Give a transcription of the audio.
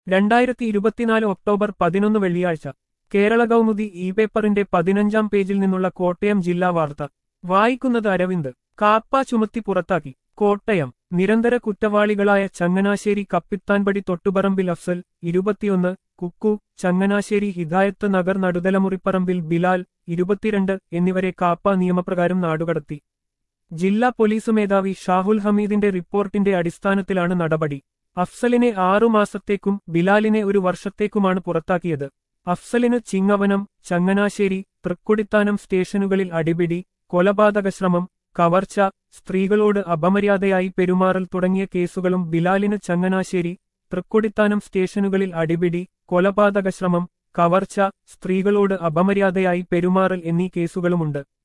രണ്ടായിരത്തി ഇരുപത്തിനാല് ഒക്ടോബർ പതിനൊന്ന് വെള്ളിയാഴ്ച കേരള കൗമുദി ഇ പേപ്പറിന്റെ പതിനഞ്ചാം പേജിൽ നിന്നുള്ള കോട്ടയം ജില്ലാ വാർത്ത വായിക്കുന്നത് അരവിന്ദ് കാപ്പ ചുമത്തി പുറത്താക്കി കോട്ടയം നിരന്തര കുറ്റവാളികളായ ചങ്ങനാശ്ശേരി കപ്പിത്താൻപടി തൊട്ടുപറമ്പിൽ അഫ്സൽ ഇരുപത്തിയൊന്ന് കുക്കു ചങ്ങനാശ്ശേരി ഹിദായത്ത് നഗർ നടുതലമുറിപ്പറമ്പിൽ ബിലാൽ ഇരുപത്തിരണ്ട് എന്നിവരെ കാപ്പ നിയമപ്രകാരം നാടുകടത്തി ജില്ലാ പോലീസ് മേധാവി ഷാഹുൽ ഹമീദിന്റെ റിപ്പോർട്ടിന്റെ അടിസ്ഥാനത്തിലാണ് നടപടി അഫ്സലിനെ ആറുമാസത്തേക്കും ബിലാലിനെ ഒരു വർഷത്തേക്കുമാണ് പുറത്താക്കിയത് അഫ്സലിന് ചിങ്ങവനം ചങ്ങനാശ്ശേരി തൃക്കുടിത്താനം സ്റ്റേഷനുകളിൽ അടിപിടി കൊലപാതകശ്രമം കവർച്ച സ്ത്രീകളോട് അപമര്യാദയായി പെരുമാറൽ തുടങ്ങിയ കേസുകളും ബിലാലിന് ചങ്ങനാശ്ശേരി തൃക്കൊടിത്താനം സ്റ്റേഷനുകളിൽ അടിപിടി കൊലപാതകശ്രമം കവർച്ച സ്ത്രീകളോട് അപമര്യാദയായി പെരുമാറൽ എന്നീ കേസുകളുമുണ്ട്